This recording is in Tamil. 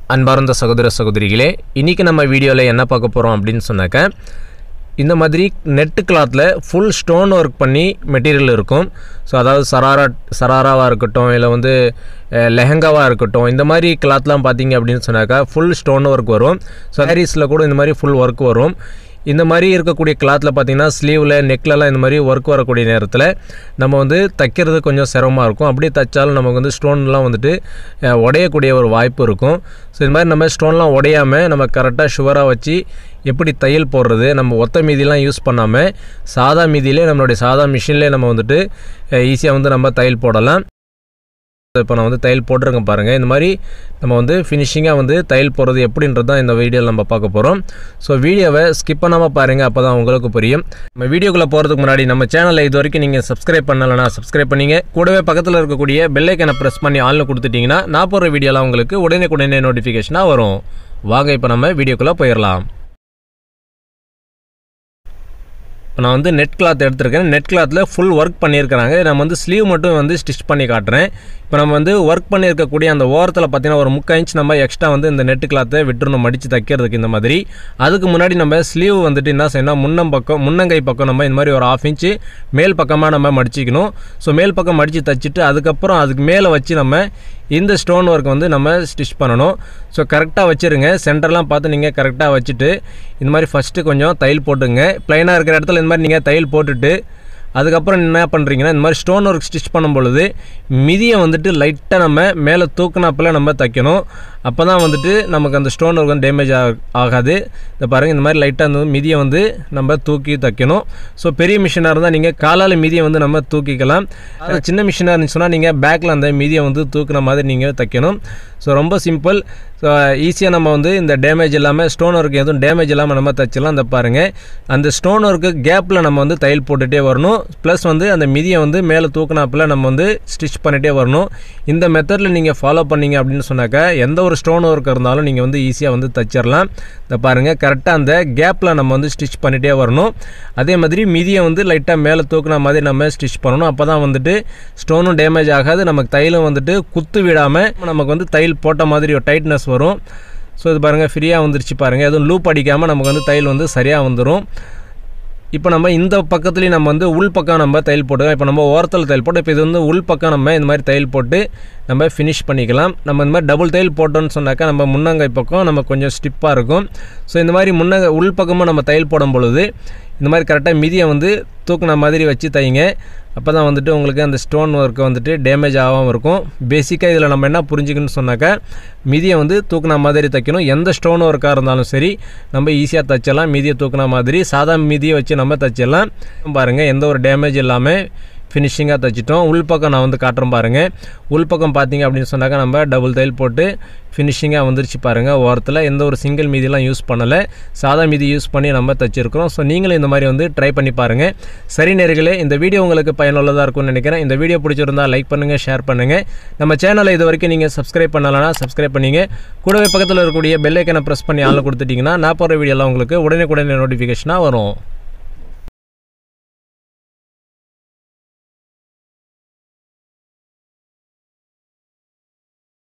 அன்பார்ந்த சகோதர சகோதரிகளே இன்றைக்கி நம்ம வீடியோவில் என்ன பார்க்க போகிறோம் அப்படின்னு சொன்னாக்க இந்த மாதிரி நெட்டு கிளாத்தில் ஃபுல் ஸ்டோன் ஒர்க் பண்ணி மெட்டீரியல் இருக்கும் ஸோ அதாவது சராரா சராராவாக இருக்கட்டும் இல்லை வந்து லெஹங்காவாக இருக்கட்டும் இந்த மாதிரி கிளாத்லாம் பார்த்தீங்க அப்படின்னு சொன்னாக்கா ஃபுல் ஸ்டோன் ஒர்க் வரும் ஸோ சாரீஸில் கூட இந்த மாதிரி ஃபுல் ஒர்க் வரும் இந்த மாதிரி இருக்கக்கூடிய கிளாத்தில் பார்த்தீங்கன்னா ஸ்லீவில் நெக்லலாம் இந்த மாதிரி ஒர்க் வரக்கூடிய நேரத்தில் நம்ம வந்து தைக்கிறது கொஞ்சம் சிரமமாக இருக்கும் அப்படியே தைச்சாலும் நமக்கு வந்து ஸ்டோன்லாம் வந்துட்டு அஹ், உடையக்கூடிய ஒரு வாய்ப்பு இருக்கும் ஸோ இந்த மாதிரி நம்ம ஸ்டோன்லாம் உடையாமல் நம்ம கரெக்டாக ஷுவராக வச்சு எப்படி தையல் போடுறது நம்ம ஒத்த மீதிலாம் யூஸ் பண்ணாமல் சாதா மீதியிலே நம்மளுடைய சாதா மிஷின்லேயே நம்ம வந்துட்டு ஈஸியாக வந்து நம்ம தையல் போடலாம் இப்போ நான் வந்து தையல் போட்டிருக்கேன் பாருங்கள் இந்த மாதிரி நம்ம வந்து ஃபினிஷிங்காக வந்து தையல் போடுறது எப்படின்றது தான் இந்த வீடியோவில் நம்ம பார்க்க போகிறோம் ஸோ வீடியோவை ஸ்கிப் பண்ணாமல் பாருங்கள் அப்போ தான் உங்களுக்கு புரியும் நம்ம வீடியோக்குள்ளே போகிறதுக்கு முன்னாடி நம்ம சேனலை இது வரைக்கும் நீங்கள் சப்ஸ்கிரைப் பண்ணலைன்னா சப்ஸ்கிரைப் பண்ணிங்க கூடவே பக்கத்தில் இருக்கக்கூடிய பெல்லைக்கனை ப்ரெஸ் பண்ணி ஆன்ல கொடுத்துட்டிங்கன்னா நான் போடுற வீடியோலாம் உங்களுக்கு உடனே உடனே நோட்டிஃபிகேஷனாக வரும் வாங்க இப்போ நம்ம வீடியோக்குள்ளே போயிடலாம் இப்போ நான் வந்து நெட் கிளாத் எடுத்திருக்கேன் நெட் கிளாத்தில் ஃபுல் ஒர்க் பண்ணியிருக்கிறாங்க நம்ம வந்து ஸ்லீவ் மட்டும் வந்து ஸ்டிச் பண்ணி காட்டுறேன் இப்போ நம்ம வந்து ஒர்க் பண்ணியிருக்கக்கூடிய அந்த ஓரத்தில் பார்த்தீங்கன்னா ஒரு முக்கால் இன்ச் நம்ம எக்ஸ்ட்ரா வந்து இந்த நெட் கிளாத்தை விட்டுறணும் மடித்து தைக்கிறதுக்கு இந்த மாதிரி அதுக்கு முன்னாடி நம்ம ஸ்லீவ் வந்துட்டு என்ன செய்யணும் முன்னம் பக்கம் முன்னங்கை பக்கம் நம்ம இந்த மாதிரி ஒரு ஆஃப் இன்ச்சு மேல் பக்கமாக நம்ம மடிச்சிக்கணும் ஸோ மேல் பக்கம் மடித்து தைச்சிட்டு அதுக்கப்புறம் அதுக்கு மேலே வச்சு நம்ம இந்த ஸ்டோன் ஒர்க் வந்து நம்ம ஸ்டிச் பண்ணணும் ஸோ கரெக்டாக வச்சுருங்க சென்டர்லாம் பார்த்து நீங்கள் கரெக்டாக வச்சுட்டு இந்த மாதிரி ஃபஸ்ட்டு கொஞ்சம் தையல் போட்டுங்க ப்ளைனாக இருக்கிற இடத்துல இந்த மாதிரி நீங்கள் தையல் போட்டுட்டு அதுக்கப்புறம் என்ன பண்ணுறீங்கன்னா இந்த மாதிரி ஸ்டோன் ஒர்க் ஸ்டிச் பண்ணும் பொழுது மிதியை வந்துட்டு லைட்டாக நம்ம மேலே தூக்குனாப்பில் நம்ம தைக்கணும் அப்போ தான் வந்துட்டு நமக்கு அந்த ஸ்டோன் ஒர்க் வந்து டேமேஜ் ஆகாது இந்த பாருங்கள் இந்த மாதிரி லைட்டாக அந்த மிதியை வந்து நம்ம தூக்கி தைக்கணும் ஸோ பெரிய மிஷினாக இருந்தால் நீங்கள் காலால் மிதியை வந்து நம்ம தூக்கிக்கலாம் அது சின்ன மிஷினாக இருந்துச்சுன்னா நீங்கள் பேக்கில் அந்த மிதியை வந்து தூக்குன மாதிரி நீங்கள் தைக்கணும் ஸோ ரொம்ப சிம்பிள் ஸோ ஈஸியாக நம்ம வந்து இந்த டேமேஜ் இல்லாமல் ஸ்டோன் ஒர்க் எதுவும் டேமேஜ் இல்லாமல் நம்ம தைச்சிடலாம் அந்த பாருங்கள் அந்த ஸ்டோன் ஒர்க்கு கேப்பில் நம்ம வந்து தையல் போட்டுகிட்டே வரணும் ப்ளஸ் வந்து அந்த மிதியை வந்து மேலே தூக்குனாப்பில் நம்ம வந்து ஸ்டிச் பண்ணிகிட்டே வரணும் இந்த மெத்தடில் நீங்கள் ஃபாலோ பண்ணீங்க அப்படின்னு சொன்னாக்கா எந்த ஒரு ஸ்டோன் ஒர்க் இருந்தாலும் நீங்கள் வந்து ஈஸியாக வந்து தைச்சிடலாம் இந்த பாருங்கள் கரெக்டாக அந்த கேப்பில் நம்ம வந்து ஸ்டிச் பண்ணிகிட்டே வரணும் அதே மாதிரி மிதியை வந்து லைட்டாக மேலே தூக்குன மாதிரி நம்ம ஸ்டிச் பண்ணணும் அப்போ தான் வந்துட்டு ஸ்டோனும் டேமேஜ் ஆகாது நமக்கு தையலும் வந்துட்டு குத்து விடாமல் நமக்கு வந்து தையல் போட்ட மாதிரி ஒரு டைட்னஸ் வரும் ஸோ இது பாருங்கள் ஃப்ரீயாக வந்துருச்சு பாருங்கள் எதுவும் லூப் அடிக்காமல் நமக்கு வந்து தையல் வந்து சரியாக வந்துடும் இப்போ நம்ம இந்த பக்கத்துலேயும் நம்ம வந்து உள் பக்கம் நம்ம தையல் போட்டுக்கலாம் இப்போ நம்ம ஓரத்தில் தையல் போட்டு இப்போ இது வந்து உள் பக்கம் நம்ம இந்த மாதிரி தையல் போட்டு நம்ம ஃபினிஷ் பண்ணிக்கலாம் நம்ம இந்த மாதிரி டபுள் தையல் போட்டோம்னு சொன்னாக்கா நம்ம முன்னங்கை பக்கம் நம்ம கொஞ்சம் ஸ்டிப்பாக இருக்கும் ஸோ இந்த மாதிரி முன்னங்கை உள் பக்கமாக நம்ம தையல் போடும் பொழுது இந்த மாதிரி கரெக்டாக மிதியை வந்து தூக்குன மாதிரி வச்சு தைங்க அப்போ தான் வந்துட்டு உங்களுக்கு அந்த ஸ்டோன் ஒர்க்கு வந்துட்டு டேமேஜ் ஆகாமல் இருக்கும் பேசிக்காக இதில் நம்ம என்ன புரிஞ்சுக்கணும்னு சொன்னாக்கா மிதியை வந்து தூக்குன மாதிரி தைக்கணும் எந்த ஸ்டோன் ஒர்க்காக இருந்தாலும் சரி நம்ம ஈஸியாக தைச்சிடலாம் மிதியை தூக்குன மாதிரி சாதா மிதியை வச்சு நம்ம தைச்சிடலாம் பாருங்கள் எந்த ஒரு டேமேஜ் இல்லாமல் ஃபினிஷிங்காக தைச்சிட்டோம் உள்பக்கம் நான் வந்து காட்டுறேன் பாருங்கள் உள்பக்கம் பார்த்தீங்க அப்படின்னு சொன்னாக்கா நம்ம டபுள் தையல் போட்டு ஃபினிஷிங்காக வந்துருச்சு பாருங்கள் ஓரத்தில் எந்த ஒரு சிங்கிள் மீதிலாம் யூஸ் பண்ணலை சாதா மீதி யூஸ் பண்ணி நம்ம தைச்சிருக்கிறோம் ஸோ நீங்களும் இந்த மாதிரி வந்து ட்ரை பண்ணி பாருங்கள் சரி நேர்களே இந்த வீடியோ உங்களுக்கு பயனுள்ளதாக இருக்கும்னு நினைக்கிறேன் இந்த வீடியோ பிடிச்சிருந்தா லைக் பண்ணுங்கள் ஷேர் பண்ணுங்கள் நம்ம சேனலை இது வரைக்கும் நீங்கள் சப்ஸ்கிரைப் பண்ணலைன்னா சப்ஸ்கிரைப் பண்ணிங்க கூடவே பக்கத்தில் இருக்கக்கூடிய பெல் ஐக்கனை ப்ரெஸ் பண்ணி ஆளில் கொடுத்துட்டிங்கன்னா நான் போகிற வீடியோலாம் உங்களுக்கு உடனே உடனே நோட்டிஃபிகேஷனாக வரும்